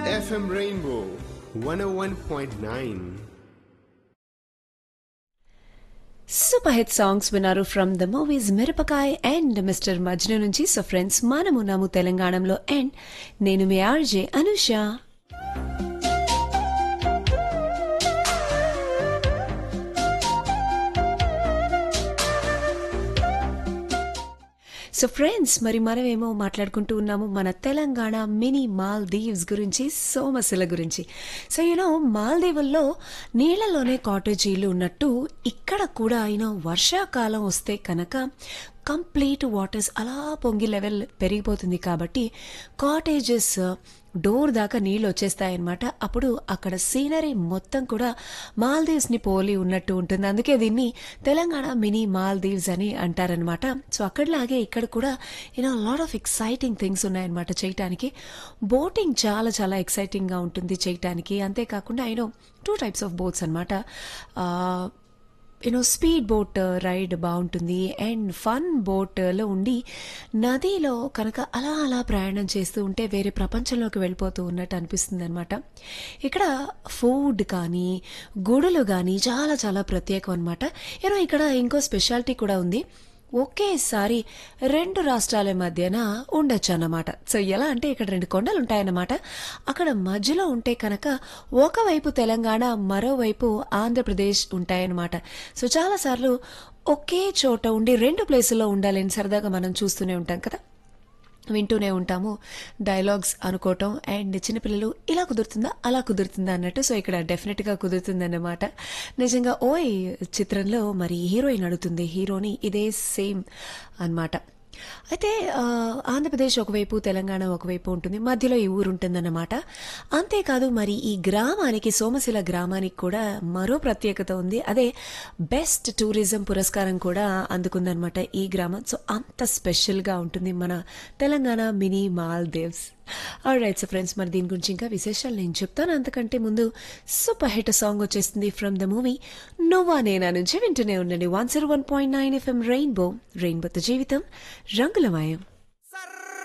FM Rainbow 101.9. Super hit songs విన్నారు from the movies Mirapakay and Mister Majnu నుంచి so friends మనము నాము తెలంగాణలో అండ్ నేను మీ ఆర్జే అనుష సో ఫ్రెండ్స్ మరి మనమేమో మాట్లాడుకుంటూ ఉన్నాము మన తెలంగాణ మినీ మాల్దీవ్స్ గురించి సోమశిల గురించి సో యూనో మాల్దీవుల్లో నీళ్లలోనే కాటేజీలు ఉన్నట్టు ఇక్కడ కూడా యూనో వర్షాకాలం వస్తే కనుక కంప్లీట్ వాటర్స్ అలా పొంగి లెవెల్ పెరిగిపోతుంది కాబట్టి కాటేజెస్ డోర్ దాకా నీళ్ళు వచ్చేస్తాయన్నమాట అప్పుడు అక్కడ సీనరీ మొత్తం కూడా మాల్దీవ్స్ ని పోలి ఉన్నట్టు ఉంటుంది అందుకే దీన్ని తెలంగాణ మినీ మాల్దీవ్స్ అని అంటారనమాట సో అక్కడలాగే ఇక్కడ కూడా you know lot of exciting things ఉన్నాయన్నమాట చేయటానికి బోటింగ్ చాలా చాలా ఎక్సైటింగ్ గా ఉంటుంది చేయటానికి అంతేకాకుండా you know two types of boats అనమాట యూనో స్పీడ్ బోట్ రైడ్ బాగుంటుంది అండ్ ఫన్ బోట్లో ఉండి నదిలో కనుక అలా అలా ప్రయాణం చేస్తూ ఉంటే వేరే ప్రపంచంలోకి వెళ్ళిపోతూ ఉన్నట్టు అనిపిస్తుంది అనమాట ఇక్కడ ఫుడ్ కానీ గుడులు కానీ చాలా చాలా ప్రత్యేకం అనమాట యూనో ఇక్కడ ఇంకో స్పెషాలిటీ కూడా ఉంది ఒకేసారి రెండు రాష్ట్రాల మధ్యన ఉండొచ్చు అన్నమాట సో ఎలా అంటే ఇక్కడ రెండు కొండలు ఉంటాయన్నమాట అక్కడ మధ్యలో ఉంటే కనుక ఒకవైపు తెలంగాణ మరోవైపు ఆంధ్రప్రదేశ్ ఉంటాయన్నమాట సో చాలాసార్లు ఒకే చోట ఉండి రెండు ప్లేసుల్లో ఉండాలని సరదాగా మనం చూస్తూనే ఉంటాం కదా వింటూనే ఉంటాము డైలాగ్స్ అనుకోవటం అండ్ చిన్నపిల్లలు ఇలా కుదురుతుందా అలా కుదురుతుందా అన్నట్టు సో ఇక్కడ డెఫినెట్గా కుదురుతుందన్నమాట నిజంగా ఓయ్ చిత్రంలో మరి హీరోయిన్ అడుగుతుంది హీరోని ఇదే సేమ్ అన్నమాట అయితే ఆ, ఆంధ్రప్రదేశ్ ఒకవైపు తెలంగాణ ఒకవైపు ఉంటుంది మధ్యలో ఈ ఊరు ఉంటుందన్నమాట అంతేకాదు మరి ఈ గ్రామానికి సోమశిల గ్రామానికి కూడా మరో ప్రత్యేకత ఉంది అదే బెస్ట్ టూరిజం పురస్కారం కూడా అందుకుందనమాట ఈ గ్రామం సో అంత స్పెషల్గా ఉంటుంది మన Telangana mini Maldives right so friends మరి దీని గురించి ఇంకా విశేషాలు నేను చెప్తాను అంతకంటే ముందు సూపర్ హిట్ సాంగ్ వచ్చేస్తుంది from the movie Nuvva Nena నుంచి వింటూనే ఉండండి one zero one point nine FM Rainbow రెయిన్బోతో జీవితం రంగులమయం